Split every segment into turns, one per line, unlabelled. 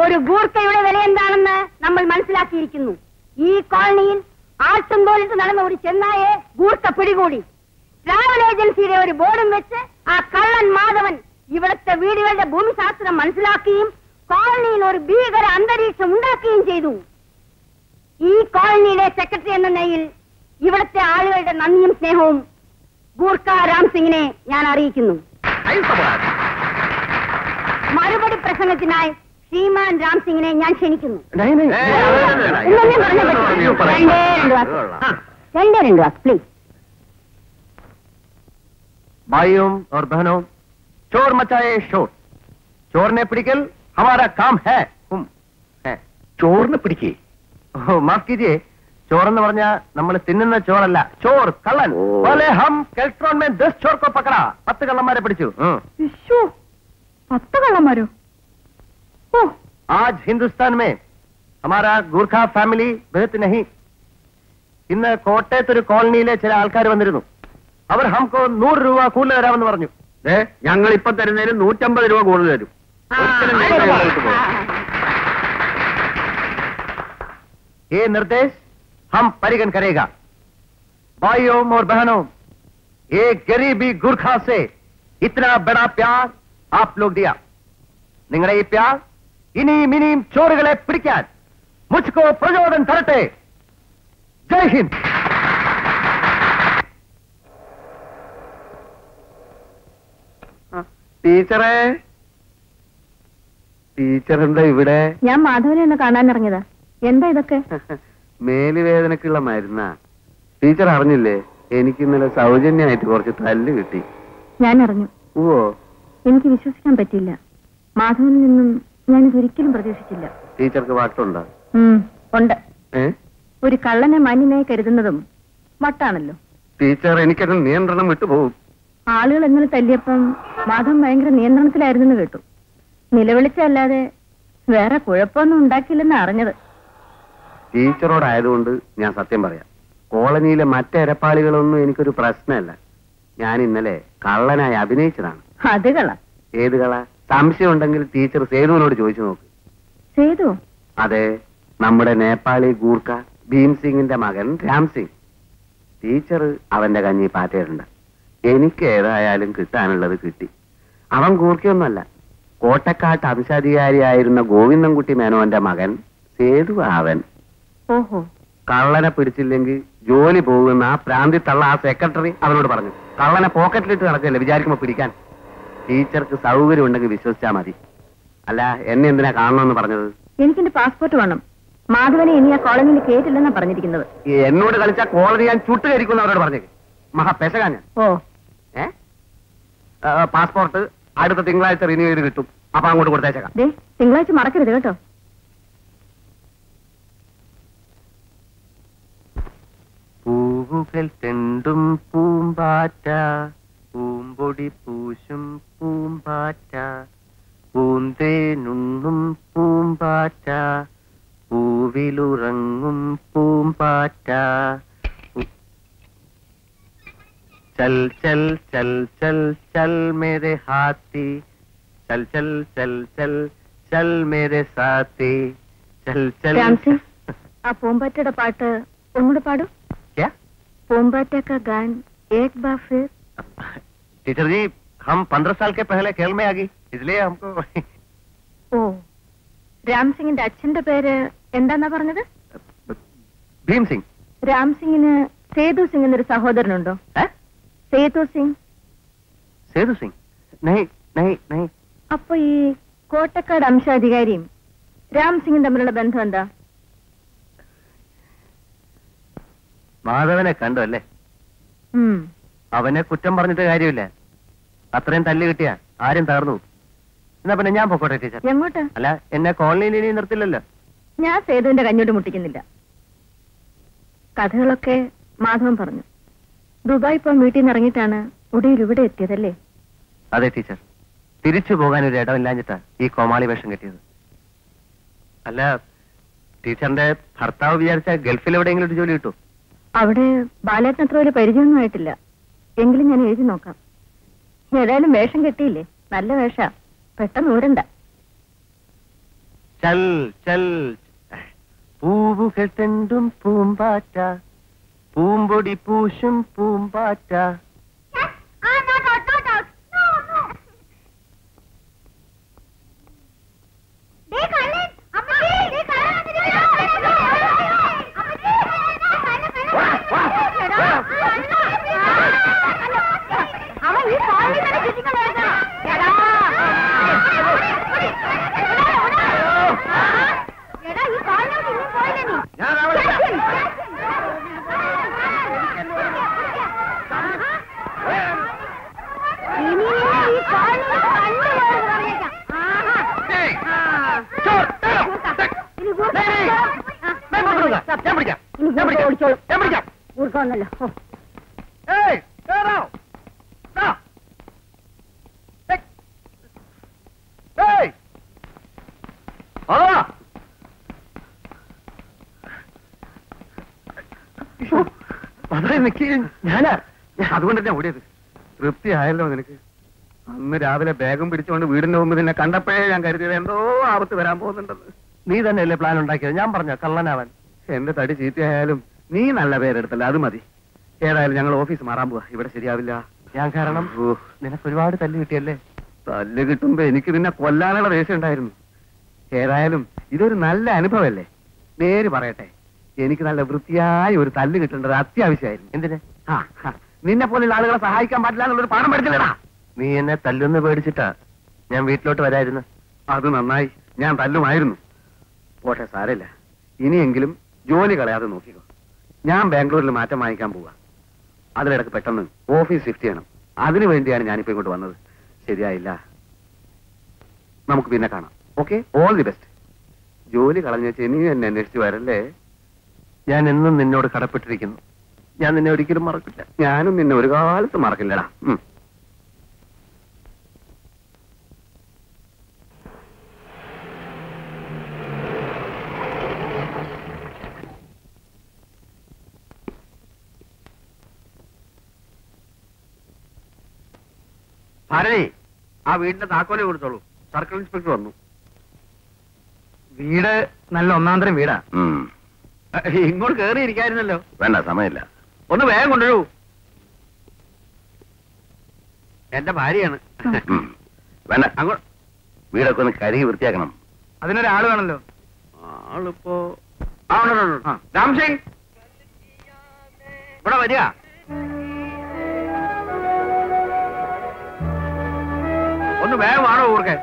ഒരു ഗൂർക്കയുടെ വില എന്താണെന്ന് നമ്മൾ മനസ്സിലാക്കിയിരിക്കുന്നു ഈ കോളനിയിൽ ആട്ടും തോലിട്ട് നടന്ന ഒരു ചെന്നായെ ഗൂർക്ക പിടികൂടി ട്രാവൽ ഏജൻസിയുടെ ഒരു ബോർഡും വെച്ച് ആ കള്ളൻ മാധവൻ ഇവിടുത്തെ വീടുകളുടെ ഭൂമിശാസ്ത്രം മനസ്സിലാക്കുകയും കോളനിയിൽ ഒരു ഭീകര അന്തരീക്ഷം ഉണ്ടാക്കുകയും ചെയ്തു ഈ കോളനിയിലെ സെക്രട്ടറി എന്ന നിലയിൽ ഇവിടുത്തെ ആളുകളുടെ നന്ദിയും സ്നേഹവും ഗൂർഖ രാം സിംഗിനെ ഞാൻ അറിയിക്കുന്നു മറുപടി പ്രസംഗത്തിനായി ശ്രീമാൻ രാം സിംഗിനെ ഞാൻ ക്ഷണിക്കുന്നു ഇന്നൊന്നും പറഞ്ഞേ പറ്റൂ. രണ്ടേ രണ്ട് വാക്ക് രണ്ടേ രണ്ട് വാക്ക് പ്ലീസ്
भाइयों और बहनों चोर मचाए शोर चोर ने पिടിക്കൽ हमारा काम है हम है ചോറിനെ പിടിക്കേ ഓ മാഫ് കീജിए ചോർ എന്ന് പറഞ്ഞാൽ നമ്മൾ തിന്നുന്ന ചോറല്ല ചോർ കള്ളൻ പോലെ ഹം കെൽട്രോൺ में 10 ചോർ को पकड़ा പത്ത് കള്ളന്മാരെ പിടിച്ചു ഉം.
വിഷു പത്ത് കള്ളന്മാരോ ഓ
आज हिंदुस्तान में हमारा ഗൂർഖ ഫാമിലി ബഹത്ത് नहीं ഇന്ന് കോട്ടയത്ത് ഒരു കോളനിയിലെ ചില ആൾക്കാർ വന്നിരുന്നു അവർ ഹംകോ നൂറ് രൂപ കൂടുതൽ തരാമെന്ന് പറഞ്ഞു
ഞങ്ങൾ ഇപ്പൊ തരുന്നതിന് നൂറ്റമ്പത് രൂപ കൂടുതൽ തരും ഒരിക്കലും ഞങ്ങൾ ഞങ്ങൾക്ക് പോകാം.
ये निर्देश हम परिगण करेगा भाइयों और बहनों ये गरीबी गुरखा से इतना बड़ा प्यार आप लोग दिया നിങ്ങളുടെ ഈ പ്യാർ ഇനിയും ഇനിയും ചോറുകളെ പിടിക്കാൻ മുച്ച്കോ പ്രചോദനം തരട്ടെ ജയ് ഹിന്ദ്
ടീച്ചറെ ടീച്ചർ എന്താ ഇവിടെ
ഞാൻ മാധവനെ ഒന്ന് കാണാൻ ഇറങ്ങിയതാ എന്താ ഇതൊക്കെ
മേലുവേദനക്കുള്ള മരുന്നാ ടീച്ചർ അറിഞ്ഞില്ലേ എനിക്ക് ഇന്നലെ സൗജന്യമായിട്ട് കുറച്ച് തല്ല് കിട്ടി
ഞാൻ അറിഞ്ഞു
ഓ
എനിക്ക് വിശ്വസിക്കാൻ പറ്റില്ല മാധവനിൽ നിന്നും ഞാനിത് ഒരിക്കലും പ്രതീക്ഷിച്ചില്ല
ടീച്ചർക്ക് വട്ടുണ്ടോ
ഉം, ഉണ്ട്
ഏ
ഒരു കള്ളനെ മാന്യനായി കരുതുന്നതും വട്ടാണല്ലോ
ടീച്ചർ എനിക്കതിൽ നിയന്ത്രണം വിട്ടുപോകും
ആളുകൾ ഇന്നലെ തല്ലിയപ്പം മാധവൻ ഭയങ്കര നിയന്ത്രണത്തിലായിരുന്നെന്ന് കേട്ടു നിലവിളിച്ചല്ലാതെ വേറെ കുഴപ്പമൊന്നും ഉണ്ടാക്കിയില്ലെന്ന് അറിഞ്ഞത്
ടീച്ചറോടായതുകൊണ്ട് ഞാൻ സത്യം പറയാം കോളനിയിലെ മറ്റെരപ്പാളികളൊന്നും എനിക്കൊരു പ്രശ്നമല്ല ഞാൻ ഇന്നലെ കള്ളനായി അഭിനയിച്ചതാണ്
അത് കള
ഏത് കള സംശയം ഉണ്ടെങ്കിൽ ടീച്ചർ സേതുവിനോട് ചോദിച്ചു നോക്ക്
ചെയ്തു
അതെ നമ്മുടെ നേപ്പാളി ഗൂർഖ ഭീം സിംഗിന്റെ മകൻ രാം സിംഗ് ടീച്ചർ അവന്റെ കഞ്ഞി പാറ്റയിട്ടുണ്ട് എനിക്ക് ഏതായാലും കിട്ടാനുള്ളത് കിട്ടി അവൻ ഗൂർഖയൊന്നുമല്ല കോട്ടക്കാട്ട് അംശാധികാരിയായിരുന്ന ഗോവിന്ദൻകുട്ടി മേനോന്റെ മകൻ സേതു അവൻ
ഓഹോ
കള്ളനെ പിടിച്ചില്ലെങ്കിൽ ജോലി പോകുന്ന ആ പ്രാന്തി തള്ള ആ സെക്രട്ടറി അവനോട് പറഞ്ഞു കള്ളനെ പോക്കറ്റിലിട്ട് നടക്കല്ലേ വിചാരിക്കുമ്പോ പിടിക്കാൻ ടീച്ചർക്ക് സൗകര്യം ഉണ്ടെങ്കിൽ വിശ്വസിച്ചാ മതി അല്ല എന്നെ എന്തിനാ കാണണമെന്ന് പറഞ്ഞത്
എനിക്കെന്റെ പാസ്പോർട്ട് വേണം മാധവനെ ഇനി ആ കോളനിയിൽ കേട്ടില്ലെന്നാ പറഞ്ഞിരിക്കുന്നത്
ഈ എന്നോട് കളിച്ച കോളനി ഞാൻ ചുട്ടുകരിക്കുന്ന അവരോട് പറഞ്ഞേക്ക് മഹാ പെശകാ ഞാൻ
ഓ
ഏ ആ, പാസ്പോർട്ട് അടുത്ത തിങ്കളാഴ്ച റിന്യൂ ചെയ്ത് കിട്ടും അപ്പൊ അങ്ങോട്ട് കൊടുത്തേച്ചേക്കാം
ദേ തിങ്കളാഴ്ച മറക്കരുത് കേട്ടോ
പൂവുകൾ തെണ്ടും പൂമ്പാറ്റ പൂമ്പൊടി പൂശും പൂമ്പാറ്റ പൂന്തേനുണ്ണും പൂമ്പാറ്റ പൂവിലുറങ്ങും പൂമ്പാറ്റ പു- ചൽ ചൽ ചൽ ചൽ ചൽ മേരെ ഹാത്തി ചൽ ചൽ ചൽ ചൽ ചൽ മേരെ സാത്തി ചൽ ചൽ
രാംസിംഗ് ആ പൂമ്പാറ്റയുടെ പാട്ട് ഒന്നുകൂടെ പാടും
क्या
പൂമ്പാറ്റ കാ ഗാൻ ഏക് ബാർ ഫിർ
टीचर जी हम पंद्रह साल के पहले खेल में आ गई इसलिए हमको
ഓ രാംസിംഗിന്റെ അച്ഛന്റെ പേര് എന്താന്നാ പറഞ്ഞത്
भीम सिंह
രാംസിംഗിന് സേതു സിംഗ് എന്നൊരു സഹോദരനുണ്ടോ
है
സേതു സിംഗ്
सेतु सिंह नहीं नहीं नहीं
അപ്പൊ ഈ കോട്ടക്കാട് അംശാധികാരിയും രാംസിംഗും തമ്മിലുള്ള ബന്ധം എന്താ
മാധവനെ കണ്ടു അല്ലേ
ഉം.
അവനെ കുറ്റം പറഞ്ഞിട്ട് കാര്യമില്ല അത്രയും തല്ല് കിട്ടിയ ആരും തകർന്നു പോകും. എന്നാ പിന്നെ ഞാൻ പൊക്കോട്ടെ ടീച്ചർ
എങ്ങോട്ട്
അല്ല എന്നെ കോളനിയിൽ ഇനി നിർത്തില്ലല്ലോ
ഞാൻ സേതുവിന്റെ കഞ്ഞോട്ട് മുട്ടിക്കുന്നില്ല കഥകളൊക്കെ മാധവൻ പറഞ്ഞു ദുബായ് ഇപ്പം വീട്ടിൽ നിന്ന് ഇറങ്ങിയിട്ടാണ് ഒടുവിൽ ഇവിടെ എത്തിയതല്ലേ
അതെ ടീച്ചർ തിരിച്ചു പോകാൻ ഒരു ഇടമില്ലാഞ്ഞിട്ടാ ഈ കോമാളി വേഷം കെട്ടിയത് അല്ല ടീച്ചറിന്റെ ഭർത്താവ് വിചാരിച്ച ഗൾഫിൽ എവിടെയെങ്കിലും ഒരു ജോലി കിട്ടും
അവിടെ ബാലേട്ടൻ അത്ര വലിയ പരിചയമൊന്നും ആയിട്ടില്ല എങ്കിലും ഞാൻ എഴുതി നോക്കാം ഏതായാലും വേഷം കെട്ടിയില്ലേ നല്ല വേഷ പെട്ടെന്ന് ഊരണ്ട
ചൽ ചൽ പൂവുകൾ തെണ്ടും പൂമ്പാറ്റ പൂമ്പൊടി പൂശും പൂമ്പാറ്റ
Ah, not out, not out. No, no. ദേ കള്ളൻ. അമ്മച്ചി, ദേ കള്ളൻ വന്നിരിക്കുന്നു. അമ്മച്ചി, കള്ളൻ, കള്ളൻ. എടാ, അവൻ ഈ കോളനി തന്നെ ചുറ്റിക്കൊണ്ടിരിക്കുകയാ. എടാ. എടാ, ഈ കോളനി വിട്ട് ഇനിയും പോയില്ലേ നീ?
ഞാൻ അവളെ
ഇനി നിന്നെ ഈ കോളനിയിൽ കണ്ടുപോയത് പറഞ്ഞേക്കാം. ആഹാ.
ഏയ്.
ആ.
ചോർ, തേടാ.
ഇനി ഗൂർഖ
ദേ, ദേ.
ആ,
ഞാൻ പിടിക്കാം. ഞാൻ പിടിക്കാം.
ഇനി
ഞാൻ
ഗൂർഖ
പിടിക്കാം.
ഓടിച്ചോളും.
ഞാൻ പിടിക്കാം.
ഗൂർഖ വന്നല്ലോ. ഓ.
ഏയ്, തേടാ. ദാ. ഏയ്. ഏയ്. ആ. ശ്ശോ, വളരെ നിക്ക് ഞാനാ
അതുകൊണ്ട് തന്നെ ഓടിയത് തൃപ്തിയായല്ലോ നിനക്ക് അന്ന് രാവിലെ ബാഗും പിടിച്ചുകൊണ്ട് വീടിന്റെ മുമ്പ് നിന്നെ കണ്ടപ്പോഴേ ഞാൻ കരുതിയത് എന്തോ ആപത്ത് വരാൻ പോകുന്നുണ്ടെന്ന്
നീ തന്നെയല്ലേ പ്ലാൻ ഉണ്ടാക്കിയത് ഞാൻ പറഞ്ഞ കള്ളനാവൻ
എന്റെ തടി ചീത്തയായാലും നീ നല്ല പേരെടുത്തല്ല അത് മതി ഏതായാലും ഞങ്ങൾ ഓഫീസ് മാറാൻ പോവാ ഇവിടെ ശരിയാവില്ല
ഞാൻ കാരണം
ഓ,
നിനക്ക് ഒരുപാട് തല്ല് കിട്ടിയല്ലേ
തല്ല് കിട്ടുമ്പോ എനിക്ക് നിന്നെ കൊല്ലാനുള്ള ദേഷ്യം ഉണ്ടായിരുന്നു ഏതായാലും ഇതൊരു നല്ല അനുഭവമല്ലേ നേര് പറയട്ടെ എനിക്ക് നല്ല വൃത്തിയായ ഒരു തല്ല് കിട്ടേണ്ടത് അത്യാവശ്യമായിരുന്നു
എന്തിന്
ആ, ആ, നിന്നെ പോലുള്ള ആളുകളെ സഹായിക്കാൻ പാടില്ല എന്നുള്ളൊരു പാഠം പഠിച്ചില്ലടാ
നീ എന്നെ തല്ലുന്ന് പേടിച്ചിട്ടാ ഞാൻ വീട്ടിലോട്ട് വരായിരുന്നു
അത് നന്നായി ഞാൻ തല്ലുമായിരുന്നു പോട്ടെ സാരമില്ല ഇനിയെങ്കിലും ജോലി കളയാതെ നോക്കിക്കോ ഞാൻ ബാംഗ്ലൂരിൽ മാറ്റം വാങ്ങിക്കാൻ പോവാ അതിലിടക്ക് പെട്ടെന്ന് ഓഫീസ് ഷിഫ്റ്റ് ചെയ്യണം അതിനു വേണ്ടിയാണ് ഞാനിപ്പോ ഇങ്ങോട്ട് വന്നത് ശരിയായില്ല നമുക്ക് പിന്നെ കാണാം ഓക്കെ ഓൾ ദി ബെസ്റ്റ് ജോലി കളഞ്ഞ ഇനിയും എന്നെ അന്വേഷിച്ച് വരല്ലേ
ഞാൻ എന്നും നിന്നോട് കടപ്പെട്ടിരിക്കുന്നു ഞാൻ നിന്നെ ഒരിക്കലും മറക്കില്ല
ഞാനും നിന്നെ ഒരു കാലത്ത് മറക്കില്ലടാ ഉം. ഭാരതി ആ വീടിന്റെ താക്കോലെ കൊടുത്തോളൂ സർക്കിൾ ഇൻസ്പെക്ടർ വന്നു വീട് നല്ല ഒന്നാന്തരം വീടാ ഇങ്ങോട്ട് കേറി ഇരിക്കായിരുന്നല്ലോ
വേണ്ട സമയമില്ല
ഒന്ന് വേഗം കൊണ്ടുവരൂ എന്റെ ഭാര്യയാണ്
വേണ്ട
അങ്ങോട്ട്
വീടൊക്കെ ഒന്ന് കഴുകി വൃത്തിയാക്കണം
അതിനൊരാള് വേണല്ലോ ആളിപ്പോ ആ ഉണ്ട്, ഉണ്ട്, ഉണ്ട്. ആ, രാം സിംഗ് ഇവിടെ വരിക ഒന്ന് വേഗം ആണോ ഊർക്കെ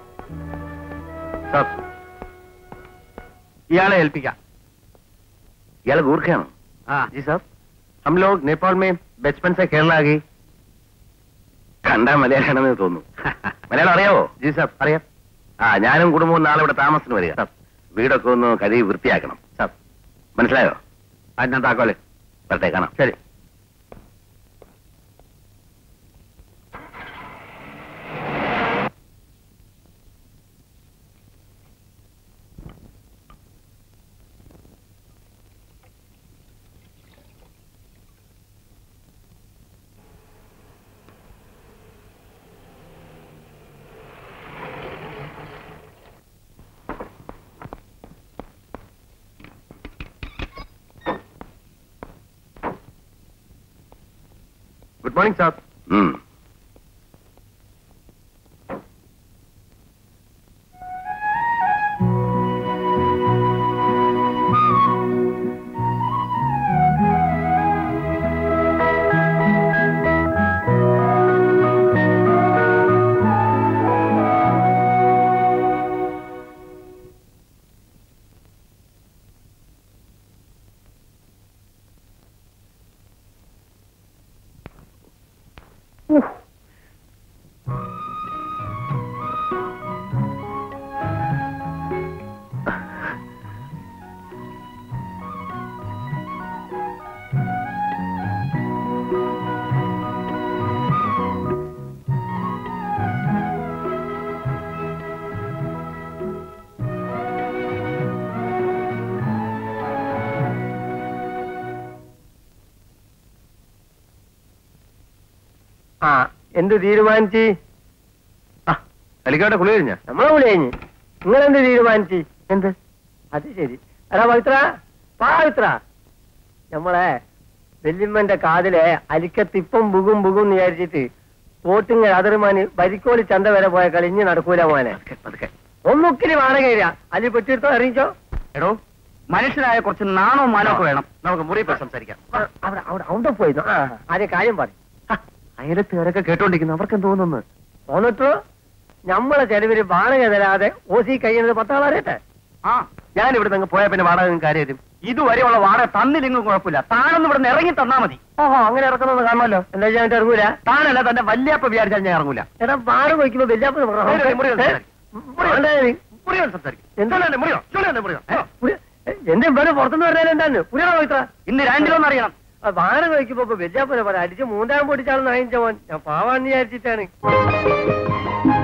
സാർ
ഇയാളെ ഏൽപ്പിക്കാം
ഇയാൾ ഗൂർഖയാണ്
ആ
जी साहब हम लोग नेपाल में बचपन से केरला आ गई കണ്ടാ മലയാളമാണെന്ന് തോന്നുന്നു മലയാളം അറിയാവോ ജി സാബ് അറിയാം ആ ഞാനും കുടുംബവും നാളെ ഇവിടെ താമസത്തിന് വരിക വീടൊക്കെ ഒന്ന് കഴുകി വൃത്തിയാക്കണം സാബ് മനസ്സിലായോ
അതിനാ താക്കോലെ
വരട്ടെ കാണാം
ശരി
ഗുഡ് മോർണിംഗ് സാബ് ആ എന്ത് തീരുമാനിച്ച്
അലിക്കാട്ടെ കുളി കഴിഞ്ഞ
നമ്മളെ വിളി കഴിഞ്ഞ്
നിങ്ങളെന്ത് തീരുമാനിച്ചു
എന്ത്
അത് ശരി എടാ പവിത്ര പവിത്ര നമ്മളെ വെല്ലിമ്മന്റെ കാതിലെ അലിക്കത്തിപ്പം ബുഗും ബുഗും എന്ന് വിചാരിച്ചിട്ട് തോട്ടിങ്ങ അതിർമാന് വരിക്കോലി ചന്ത വരെ പോയ കളിഞ്ഞ് നടക്കൂല മോനെ
പതുക്കെ, പതുക്കെ.
ഒന്നുക്കിരി വാടകയില്ല അല്ലി പെട്ടിരുത്തോ അറിയിച്ചോ
എടോ മനുഷ്യനായ കുറച്ച് നാണോ മാനോ ഒക്കെ വേണം നമുക്ക് മുറി പോയി സംസാരിക്കാം
അവിടെ അവിടെ അവിടെ പോയിരുന്നു ആ ആദ്യം കാര്യം പറ
ഹ, അയലത്തുകാരൊക്കെ കേട്ടോണ്ടിരിക്കുന്നു അവർക്ക് തോന്നുന്നു
പോന്നിട്ടോ നമ്മളെ ചെലവില് വാടക തരാതെ ഓസി കഴിയുന്നത് പത്താളറിയട്ടെ
ആ ഞാൻ ഇവിടെ നിന്ന് പോയാൽ പിന്നെ വാടക നിങ്ങൾക്ക് ആര് തരും ഇതുവരെയുള്ള വാടക തന്നില്ലെങ്കിൽ കുഴപ്പമില്ല താനൊന്ന് ഇവിടെ നിന്ന് ഇറങ്ങി തന്നാ മതി
ഓഹോ അങ്ങനെ ഇറക്കണമെന്ന് കാണുമല്ലോ എന്താ ഞാൻ ഇറങ്ങൂല
താനല്ല തന്റെ വല്യാപ്പ വിചാരിച്ചാൽ ഞാൻ ഇറങ്ങൂല
എടാ വാടക വയ്ക്കുമ്പോ വല്യാപ്പ
മുറി, മുറി സംസാരിക്ക്. മുറി. മുറിയോ സംസാരിക്കും
എന്താ?
ചൊല്ലല്ലേ മുറിയോ ചൊല്ലല്ലേ മുറിയോ ഏ?
എന്റെ ഇവിടെ പുറത്തുനിന്ന് പറഞ്ഞാൽ എന്താണ് പുരിയാണോ പവിത്ര
ഇന്ന് രണ്ടിലൊന്നും അറിയണം
ആ വാടക വയ്ക്കുമ്പോ വല്യാപ്പനെ പറയാം അടിച്ച് മൂന്നാം പൊടിച്ചാണെന്ന് അയച്ച മോൻ ഞാൻ പാവാന്ന് വിചാരിച്ചിട്ടാണ്